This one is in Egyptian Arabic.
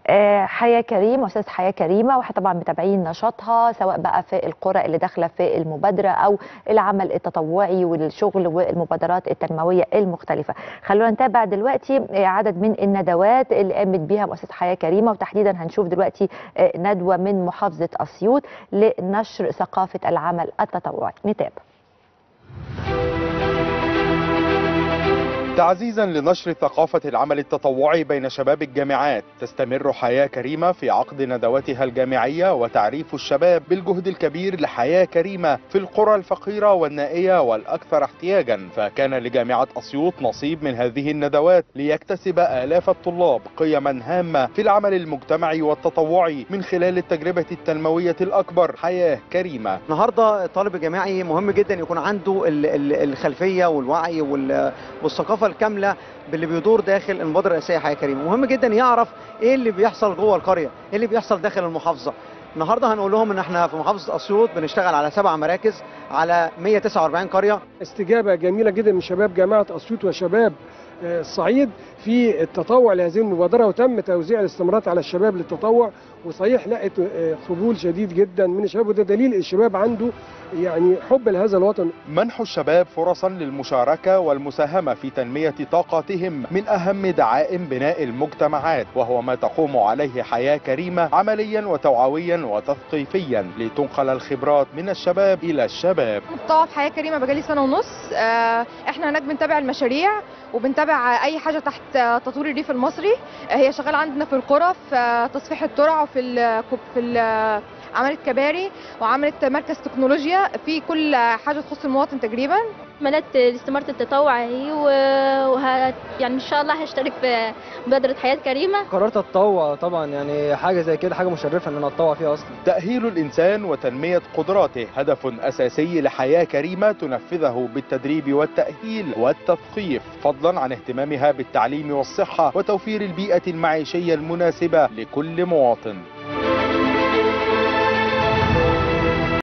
آه، حياه كريمه مؤسسه حياه كريمه واحنا طبعا متابعين نشاطها سواء بقى في القرى اللي داخله في المبادره او العمل التطوعي والشغل والمبادرات التنمويه المختلفه خلونا نتابع دلوقتي آه، عدد من الندوات اللي قامت بيها مؤسسه حياه كريمه وتحديدا هنشوف دلوقتي آه، ندوه من محافظه اسيوط لنشر ثقافه العمل التطوعي نتابع تعزيزا لنشر ثقافة العمل التطوعي بين شباب الجامعات تستمر حياة كريمة في عقد ندواتها الجامعية وتعريف الشباب بالجهد الكبير لحياة كريمة في القرى الفقيرة والنائية والأكثر احتياجا فكان لجامعة أسيوط نصيب من هذه الندوات ليكتسب آلاف الطلاب قيما هامة في العمل المجتمعي والتطوعي من خلال التجربة التنموية الأكبر حياة كريمة النهارده الطالب الجامعي مهم جدا يكون عنده ال- ال- الخلفيه والوعي وال- والثقافه الكامله باللي بيدور داخل المبادره الرئاسيه حياه كريمه مهم جدا يعرف ايه اللي بيحصل جوه القريه ايه اللي بيحصل داخل المحافظه النهارده هنقول لهم ان احنا في محافظه اسيوط بنشتغل على سبع مراكز على 149 قريه استجابة جميلة جدا من شباب جامعة أسيوط وشباب آه، الصعيد في التطوع لهذه المبادرة وتم توزيع الاستمارات على الشباب للتطوع وصحيح لقت آه، قبول شديد جدا من الشباب وده دليل الشباب عنده يعني حب لهذا الوطن منح الشباب فرصا للمشاركة والمساهمة في تنمية طاقاتهم من أهم دعائم بناء المجتمعات وهو ما تقوم عليه حياة كريمة عمليا وتوعويا وتثقيفيا لتنقل الخبرات من الشباب إلى الشباب متطوع في حياه كريمه بقالي سنه ونص آه، احنا هناك بنتابع المشاريع وبنتابع اي حاجه تحت آه، تطوير الريف المصري آه، هي شغاله عندنا في القرى في آه، تصفيح الترع وفي ال في ال عملت كباري وعملت مركز تكنولوجيا في كل حاجه تخص المواطن تقريبا ملت استمارة التطوع اهي و- وه... يعني ان شاء الله هشترك في مبادرة حياة كريمة قررت اتطوع طبعا يعني حاجه زي كده حاجه مشرفه ان انا اتطوع فيها اصلا تأهيل الإنسان وتنمية قدراته هدف أساسي لحياة كريمة تنفذه بالتدريب والتأهيل والتثقيف فضلا عن اهتمامها بالتعليم والصحة وتوفير البيئة المعيشية المناسبة لكل مواطن